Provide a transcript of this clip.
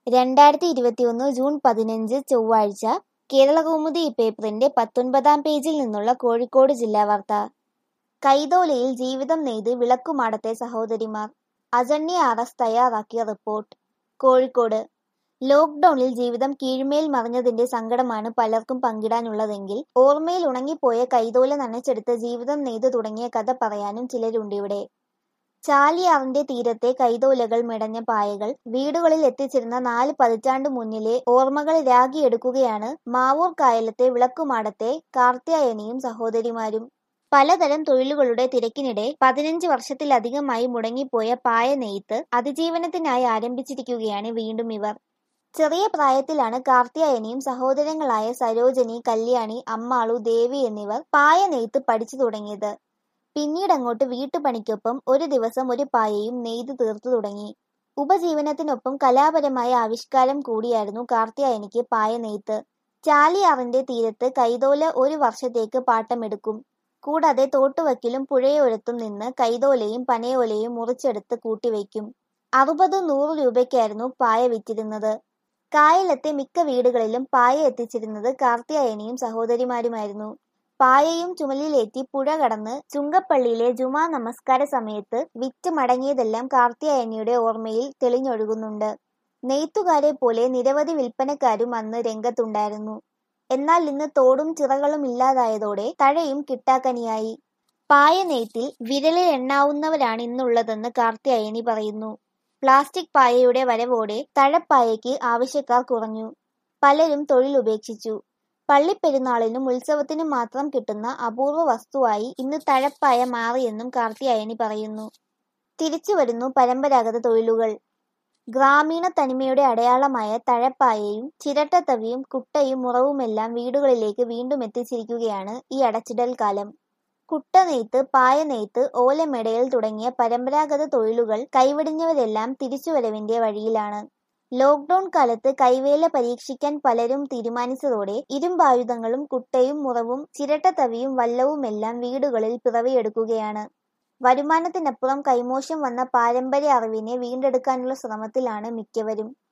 രണ്ടായിരത്തി ഇരുപത്തിയൊന്ന് ജൂൺ പതിനഞ്ച് ചൊവ്വാഴ്ച കേരളകൗമുദി പേപ്പറിന്റെ പത്തൊൻപതാം പേജിൽ നിന്നുള്ള കോഴിക്കോട് ജില്ലാ വാർത്ത കൈതോലയിൽ ജീവിതം നെയ്ത് വിളക്കുമാടത്തെ സഹോദരിമാർ അജന്യ ആർ എസ് തയ്യാറാക്കിയ റിപ്പോർട്ട് കോഴിക്കോട് ലോക്ക്ഡൌണിൽ ജീവിതം കീഴ്മേൽ മറിഞ്ഞതിന്റെ സങ്കടമാണ് പലർക്കും പങ്കിടാനുള്ളതെങ്കിൽ ഓർമ്മയിൽ ഉണങ്ങിപ്പോയ കൈതോല നനച്ചെടുത്ത് ജീവിതം നെയ്തു തുടങ്ങിയ കഥ പറയാനും ചിലരുണ്ടിവിടെ ചാലിയാറിന്റെ തീരത്തെ കൈതോലകൾ മെടഞ്ഞ പായകൾ വീടുകളിൽ എത്തിച്ചിരുന്ന നാല് പതിറ്റാണ്ടു മുന്നിലെ ഓർമ്മകൾ രാഗിയെടുക്കുകയാണ് മാവൂർ കായലത്തെ വിളക്കുമാടത്തെ കാർത്യായനിയും സഹോദരിമാരും പലതരം തൊഴിലുകളുടെ തിരക്കിനിടെ പതിനഞ്ച് വർഷത്തിലധികമായി മുടങ്ങിപ്പോയ പായ നെയ്ത്ത് അതിജീവനത്തിനായി ആരംഭിച്ചിരിക്കുകയാണ് വീണ്ടും ഇവർ ചെറിയ പ്രായത്തിലാണ് കാർത്യായനിയും സഹോദരങ്ങളായ സരോജനി കല്യാണി അമ്മാളു ദേവി എന്നിവർ പായ നെയ്ത്ത് പഠിച്ചു തുടങ്ങിയത് പിന്നീടങ്ങോട്ട് വീട്ടുപണിക്കൊപ്പം ഒരു ദിവസം ഒരു പായയും നെയ്ത് തീർത്തു തുടങ്ങി ഉപജീവനത്തിനൊപ്പം കലാപരമായ ആവിഷ്കാരം കൂടിയായിരുന്നു കാർത്യായനിക്ക് പായ നെയ്ത്ത് ചാലിയാറിന്റെ തീരത്ത് കൈതോല ഒരു വർഷത്തേക്ക് പാട്ടമെടുക്കും കൂടാതെ തോട്ടുവക്കിലും പുഴയോരത്തും നിന്ന് കൈതോലയും പനയോലയും മുറിച്ചെടുത്ത് കൂട്ടിവയ്ക്കും അറുപത് നൂറ് രൂപയ്ക്കായിരുന്നു പായ വിറ്റിരുന്നത് കായലത്തെ മിക്ക വീടുകളിലും പായ എത്തിച്ചിരുന്നത് കാർത്തിയായനിയും സഹോദരിമാരുമായിരുന്നു പായയും ചുമലിലേറ്റി പുഴ കടന്ന് ചുങ്കപ്പള്ളിയിലെ ജുമാ നമസ്കാര സമയത്ത് വിറ്റ് മടങ്ങിയതെല്ലാം കാർത്തിയായനിയുടെ ഓർമ്മയിൽ തെളിഞ്ഞൊഴുകുന്നുണ്ട് നെയ്ത്തുകാരെ പോലെ നിരവധി വിൽപ്പനക്കാരും അന്ന് രംഗത്തുണ്ടായിരുന്നു എന്നാൽ ഇന്ന് തോടും ചിറകളും ഇല്ലാതായതോടെ തഴയും കിട്ടാക്കനിയായി പായ നെയ്ത്തിൽ വിരലിൽ എണ്ണാവുന്നവരാണ് ഇന്നുള്ളതെന്ന് കാർത്തിയായനി പറയുന്നു പ്ലാസ്റ്റിക് പായയുടെ വരവോടെ തഴപ്പായയ്ക്ക് ആവശ്യക്കാർ കുറഞ്ഞു പലരും തൊഴിൽ ഉപേക്ഷിച്ചു പള്ളിപ്പെരുന്നാളിനും ഉത്സവത്തിനും മാത്രം കിട്ടുന്ന അപൂർവ വസ്തുവായി ഇന്ന് തഴപ്പായ മാറിയെന്നും കാർത്തിയായനി പറയുന്നു തിരിച്ചു വരുന്നു പരമ്പരാഗത തൊഴിലുകൾ ഗ്രാമീണ തനിമയുടെ അടയാളമായ തഴപ്പായയും ചിരട്ടത്തവിയും കുട്ടയും മുറവുമെല്ലാം വീടുകളിലേക്ക് വീണ്ടും എത്തിച്ചിരിക്കുകയാണ് ഈ അടച്ചിടൽ കാലം കുട്ട നെയ്ത്ത് പായ നെയ്ത്ത് ഓലമെടയൽ തുടങ്ങിയ പരമ്പരാഗത തൊഴിലുകൾ കൈവടിഞ്ഞവരെല്ലാം തിരിച്ചുവരവിന്റെ വഴിയിലാണ് ലോക്ക്ഡൌൺ കാലത്ത് കൈവേല പരീക്ഷിക്കാൻ പലരും തീരുമാനിച്ചതോടെ ഇരുമ്പായുധങ്ങളും കുട്ടയും മുറവും ചിരട്ടത്തവിയും വല്ലവുമെല്ലാം വീടുകളിൽ പിറവിയെടുക്കുകയാണ് വരുമാനത്തിനപ്പുറം കൈമോശം വന്ന പാരമ്പര്യ അറിവിനെ വീണ്ടെടുക്കാനുള്ള ശ്രമത്തിലാണ് മിക്കവരും